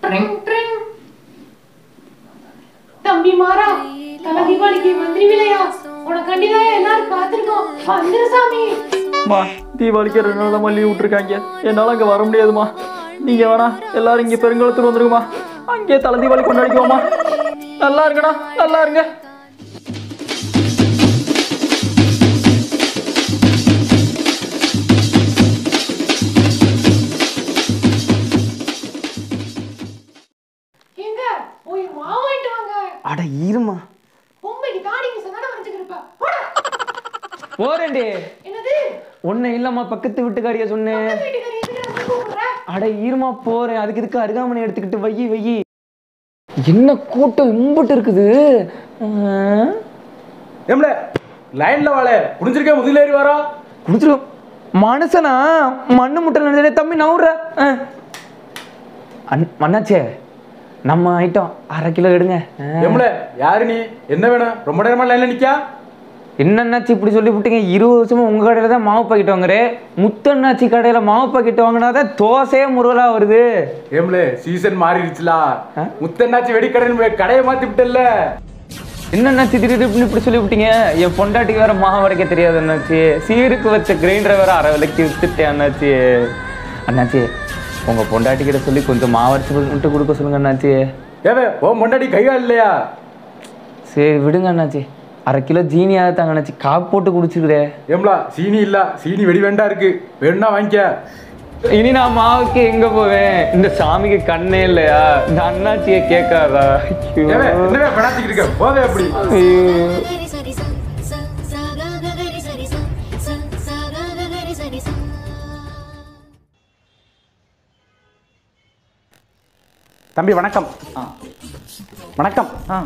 Drink drink தம்பி மாறா தல தீபாவளிக்கு வந்துருவிலையா உனக்காண்டி தான் எல்லாரும் காத்திருக்கோம் வந்துரு சாமி மா தீபாவளிக்கு ரெண்டு நாள் தான் லீவ் விட்டுருக்காங்க என்னால் அங்கே வர முடியாதுமா நீங்கள் வேணா எல்லாரும் இங்கே பெருங்குளத்தூர் வந்துருங்கம்மா அங்கேயே தலை தீபாவளி கொண்டாடிக்குவோம்மா நல்லா இருங்கடா நல்லா இருங்க எங்க போய் மாவு வாங்கிட்டு வாங்க அட இருமா பொம்பைக்கு தாடி மிஸ் தானே வரைச்சுக்கிருப்ப போடா போறேன்டி என்னது ஒன்றும் இல்லைம்மா பக்கத்து வீட்டுக்காரியா சொன்னேன் வீட்டுக்காரி எதுக்கு வந்து கூப்பிடுற அட இருமா போறேன் அதுக்கு இதுக்கு அருகாமனை எடுத்துக்கிட்டு வை வை என்ன கூட்டம் இம்புட்டு இருக்குது ஆ? ஏம்ல லைன்ல வாழ குடிஞ்சிருக்கே முதலேறி வரா குடிச்சிரும் மனுஷனா மண்ணு முட்டை நினைச்சே தம்பி நவுற அண்ணாச்சே நம்ம ஐட்டம் அரை கிலோ எடுங்க ஆ. ஏம்ல யாரு நீ என்ன வேணும் ரொம்ப நேரமா லைன்ல நிக்கா என்ன அண்ணாச்சி இப்படி சொல்லி விட்டீங்க இருபது வருஷமா உங்க கடையில தான் மாவு பாக்கெட் வாங்குறேன் முத்தண்ணாச்சி கடையில மாவு பாக்கெட் வாங்கினாதான் தோசையே முருகலா வருது ஏம்ல சீசன் மாறிடுச்சுலா முத்தண்ணாச்சி வெடிக்கடைன்னு கடையை மாத்தி விட்டல்ல என்ன அண்ணாச்சி திடீர்னு இப்படி இப்படி சொல்லி விட்டீங்க என் பொண்டாட்டிக்கு வேற மாவு வரைக்க தெரியாது அண்ணாச்சி சீருக்கு வச்ச கிரைண்டரை வேற அரை விலைக்கு வித்துட்டேன் அண்ணாச்சி அண்ணாச்சி உங்க பொண்டாட்டி கிட்ட சொல்லி கொஞ்சம் மாவு அரைச்சு மட்டும் கொடுக்க சொல்லுங்க அண்ணாச்சி ஏவே ஓ முன்னாடி கையா இல்லையா சரி விடுங்க அண்ணாச்சி அரை கிலோ ஜீனியாக தாங்க அண்ணாச்சி காப்பு போட்டு குடிச்சுக்கிறேன் ஏம்லா சீனி இல்ல சீனி வெடி வேண்டா இருக்கு வேணும்னா வாங்கிக்க இனி நான் மாவுக்கு எங்க போவேன் இந்த சாமிக்கு கண்ணே இல்லையா இந்த அண்ணாச்சியை கேட்காதா ஐயோ. ஏவே என்னவே பணாத்திக்கிட்டு இருக்க போவே அப்படி ஐயோ. గరి సరి స స స గ గ గరి సరి స స స గ గ గరి సరి స தம்பி வணக்கம் வணக்கம்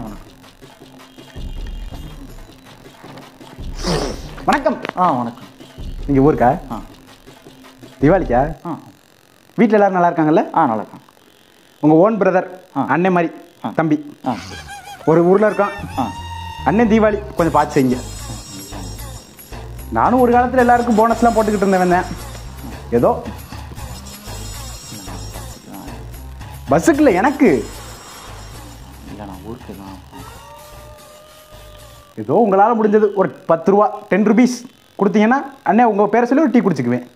வணக்கம் ஆ வணக்கம் நீங்க ஊருக்கா ஆ. தீபாவளிக்கா ஆ வீட்டில் எல்லாரும் நல்லா இருக்காங்கல்ல ஆ நல்லா இருக்கேன் உங்க ஓன் பிரதர் ஆ. அண்ணன் மாதிரி ஆ. தம்பி ஆ ஒரு ஊர்ல இருக்கான் ஆ அண்ணன் தீபாவளி கொஞ்சம் பார்த்து செய்யுங்க நானும் ஒரு காலத்தில் எல்லாருக்கும் போனஸ்லாம் போட்டுக்கிட்டு இருந்தேன் வந்தேன் ஏதோ பஸ்ஸுக்கு இல்லை எனக்கு இல்லை நான் ஊருக்கு தான் ஏதோ உங்களால் முடிஞ்சது ஒரு பத்து ரூபா டென் ருபீஸ் கொடுத்தீங்கன்னா அண்ணே உங்கள் பேரை சொல்லி ஒரு டீ குடிச்சுக்குவேன்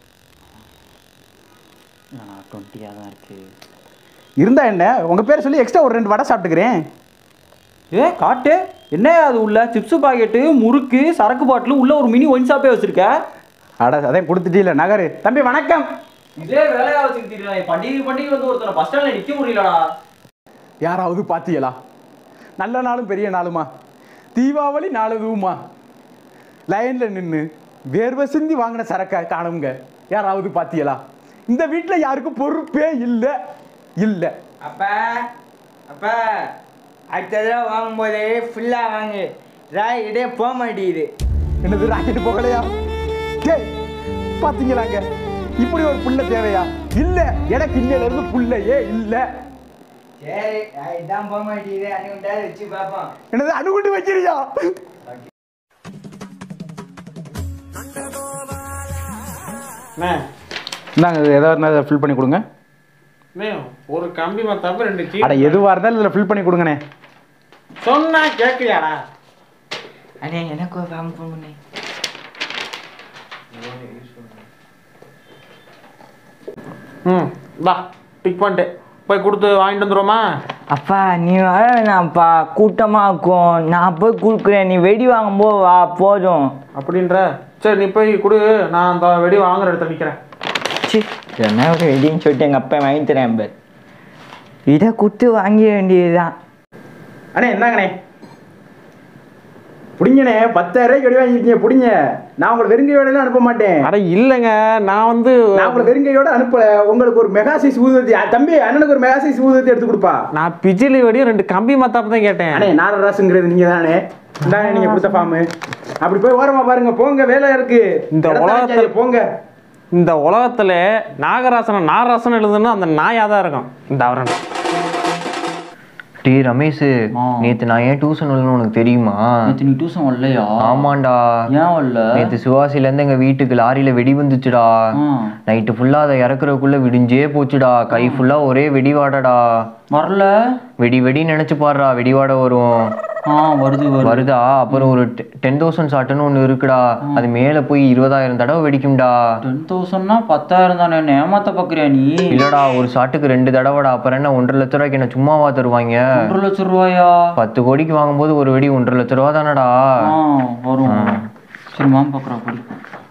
இல்லை நான் டுவெண்ட்டியாக தான் இருக்குது இருந்தா என்ன உங்கள் பேரை சொல்லி எக்ஸ்ட்ரா ஒரு ரெண்டு வடை சாப்பிட்டுக்கிறேன் ஏ காட்டு என்ன அது உள்ள சிப்ஸ் பாக்கெட்டு முறுக்கு சரக்கு பாட்டில் உள்ள ஒரு மினி ஒயின் ஷாப்பே வச்சிருக்க அட அதான் கொடுத்துட்டீல நகரு தம்பி வணக்கம் இதே வேலையா வச்சுக்கிட்டீங்களா பண்டிகை பண்டிகை வந்து ஒருத்தர பஸ் ஸ்டாண்ட்ல நிக்க முடியலடா யாராவது பார்த்தீங்களா நல்ல நாளும் பெரிய நாளுமா தீபாவளி நாளுதுமா லைனில் நின்று வேர்வை சிந்தி வாங்கின சரக்கை காணுங்க யாராவது பார்த்தீங்களா இந்த வீட்டில் யாருக்கும் பொறுப்பே இல்லை இல்லை அப்பா அப்பா அடுத்த தடவை வாங்கும்போது ஃபுல்லாக வாங்கு ராய் இதே போக மாட்டேங்குது என்னது ராக்கெட்டு போகலையா டேய் பார்த்தீங்களாங்க இப்படி ஒரு புள்ள தேவையா இல்லை எனக்கு இன்னையில இருந்து புள்ளையே இல்லை சரி ராய் தான் போக மாட்டேங்குது அன்னைக்கு வச்சு பார்ப்போம் என்னது அணுகுண்டு வைக்கிறியா இந்தாங்க இது எதாவது இருந்தால் ஃபில் பண்ணி கொடுங்க ஒரு கம்பி மத்தாப்ப ரெண்டு சீ அட எதுவாக இருந்தாலும் இதில் ஃபில் பண்ணி கொடுங்கண்ணே சொன்னா கேட்கலையாடா அண்ணே எனக்கு ஒரு ஃபேம் ஃபோன் பண்ணு ம் வா டிக் பண்ணிட்டு போய் கொடுத்து வாங்கிட்டு வந்துருவோமா அப்பா நீ வர வேணாம்ப்பா கூட்டமாக இருக்கும் நான் போய் கொடுக்குறேன் நீ வெடி வாங்கும்போது வா போதும் அப்படின்ற சரி நீ போய் கொடு நான் அந்த வெடி வாங்குற இடத்துல நிற்கிறேன் சி என்ன ஒரு வெடின்னு சொல்லிட்டு எங்கள் அப்பா வாங்கி தரேன் பார் இதை கொடுத்து வாங்கிட வேண்டியதுதான் அண்ணே என்னங்கண்ணே பிடிங்கண்ணே பத்தாயிரம் ரூபாய்க்கு வெடி வாங்கிருக்கீங்க பிடிங்க நான் உங்களை வெறுங்கையோட அனுப்ப மாட்டேன் அட இல்லைங்க நான் வந்து நான் உங்களை வெறுங்கையோட அனுப்பல உங்களுக்கு ஒரு மெகா சைஸ் ஊதுவத்தி அ, தம்பி அண்ணனுக்கு ஒரு மெகா சைஸ் ஊதுவத்தி எடுத்து கொடுப்பா நான் பிஜிலி வெடியும் ரெண்டு கம்பி மத்தாப்பு தான் கேட்டேன் அண்ணே நாரராசுங்கிறது நீங்க தானே இந்தாங்க நீங்க கொடுத்த ஃபார்மு அப்படி போய் ஓரமா பாருங்க போங்க வேலை இருக்கு இந்த இடத்த உலகத்துல- வைக்காதீங்க, போங்க இந்த உலகத்துல நாகராசனம் நாகராசனம் எழுதுனா அந்த நாயாக தான் இருக்கும் இந்த அவரன் டேய் ரமேஷ் ஆ. நேத்து நான் ஏன் டியூஷன் வரலன்னு உனக்கு தெரியுமா நேற்று நீ டியூஷன் வரலையா ஆமாண்டா ஏன் வரல நேத்து சிவாசில இருந்து எங்க வீட்டுக்கு லாரியில வெடி வந்துச்சுடா ஆ. நைட்டு ஃபுல்லா அதை இறக்குறதுக்குள்ள விடிஞ்சே போச்சுடா கை ஃபுல்லா ஒரே வெடிவாடடா வரல வெடி வெடி நினைச்சு பாடுறா வெடிவாட வரும் ஆ வருது வருது வருதா அப்புறம் ஒரு டென் தௌசண்ட் ஷாட்டுன்னு ஒன்று இருக்குடா அது மேலே போய் இருபதாயிரம் தடவை வெடிக்கும்டா டென் தௌசண்ட்னா பத்தாயிரம் தானே என்ன ஏமாத்த பார்க்குறியா நீ இல்லடா ஒரு ஷாட்டுக்கு ரெண்டு தடவைடா அப்புறம் என்ன ஒன்றரை லட்ச ரூபாய்க்கு என்ன சும்மாவா தருவாங்க ஒன்றரை லட்சம் ரூபாயா பத்து கோடிக்கு வாங்கும்போது ஒரு வெடி ஒன்றரை லட்ச ரூபா தானடா ஆ வரும் சரி மாம் பார்க்குறா படி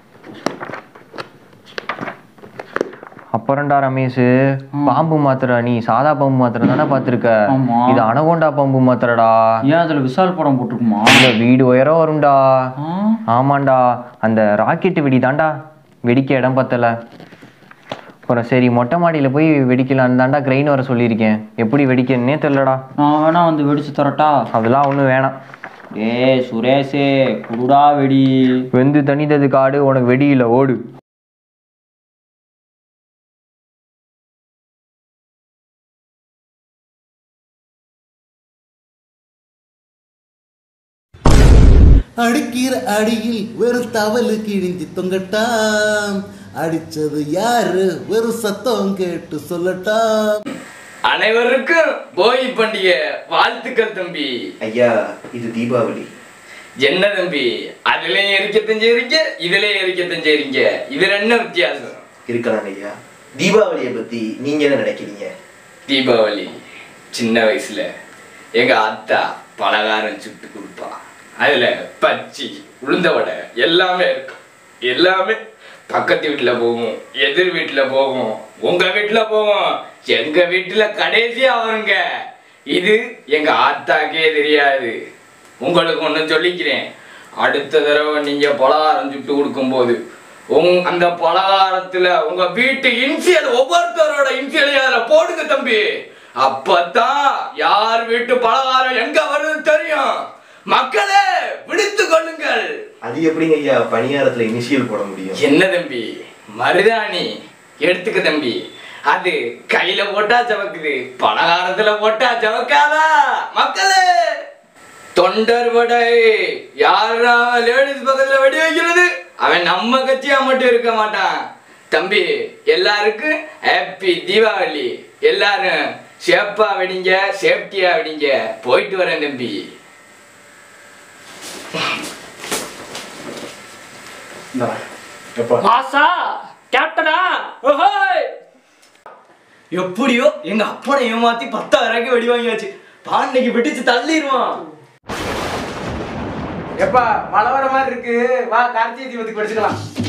அப்புறம்டா ரமேஷ் பாம்பு மாத்திரை நீ சாதா பாம்பு மாத்திரை தானே பார்த்துருக்க ஆமா. இது அனகோண்டா பாம்பு மாத்திரடா ஏன் அதில் விசால் படம் போட்டிருக்குமா இல்ல வீடு உயரம் வரும்டா ஆ ஆமாண்டா அந்த ராக்கெட்டு வெடி தாண்டா வெடிக்க இடம் பத்தல அப்புறம் சரி மொட்டை மாடியில் போய் வெடிக்கலான்னு தாண்டா கிரெயின் வர சொல்லியிருக்கேன் எப்படி வெடிக்கன்னே தெரிலடா நான் வேணா வந்து வெடிச்சு தரட்டா அதெல்லாம் ஒன்றும் வேணாம் டேய் சுரேஷே குடுடா வெடி வெந்து தனித்தது காடு உனக்கு வெடியில் ஓடு அடிக்கிற அடியில் வெறும் தவலு கிழிஞ்சு தொங்கட்டாம் அடிச்சது யாரு வெறும் சத்தம் கேட்டு சொல்லட்டாம் அனைவருக்கும் போகி பண்டிகை வாழ்த்துக்கள் தம்பி ஐயா இது தீபாவளி என்ன தம்பி அதுலயும் எரிக்கத்தான் செய்றீங்க இதுலயும் எரிக்கத்தான் செய்றீங்க இதுல என்ன வித்தியாசம் இருக்கலாம் ஐயா தீபாவளியை பத்தி நீங்க என்ன நினைக்கிறீங்க தீபாவளி சின்ன வயசுல எங்க அத்தா பலகாரம் சுட்டு கொடுப்பா அதுல பச்சி உளுந்த வடை எல்லாமே இருக்கும் எல்லாமே பக்கத்து வீட்டுல போவோம் எதிர் வீட்டுல போவோம் உங்க வீட்டுல போவோம் எங்க வீட்டுல கடைசியா வருங்க இது எங்க ஆத்தாக்கே தெரியாது உங்களுக்கு ஒண்ணு சொல்லிக்கிறேன் அடுத்த தடவை நீங்க பலகாரம் சுட்டு கொடுக்கும்போது உங் அந்த பலகாரத்துல உங்க வீட்டு இன்சியல் ஒவ்வொருத்தரோட இன்சியலையும் அதுல போடுங்க தம்பி அப்பதான் யார் வீட்டு பலகாரம் எங்க வருது தெரியும் மக்களே விடுத்து கொள்ளுங்கள் அது எப்படிங்க ஐயா பணியாரத்துல இனிஷியல் போட முடியும் என்ன தம்பி மருதாணி எடுத்துக்க தம்பி அது கையில போட்டா சவக்குது பலகாரத்துல போட்டா சவக்காதா மக்களே தொண்டர் வடை யாரா லேடிஸ் பக்கத்துல வெடி வைக்கிறது அவன் நம்ம கட்சியா மட்டும் இருக்க மாட்டான் தம்பி எல்லாருக்கும் ஹாப்பி தீபாவளி எல்லாரும் சேஃபா வெடிங்க சேஃப்டியா வெடிங்க போயிட்டு வரேன் தம்பி மாசா கேப்டனா ஓஹோய் எப்படியோ எங்க அப்பனை ஏமாத்தி பத்தாயிரம் வெடி வாங்கியாச்சு பாண்டைக்கு வெடிச்சு தள்ளிடுவான் எப்பா மழை வர மாதிரி இருக்கு வா கார்த்திகை தீபத்துக்கு படிச்சுக்கலாம்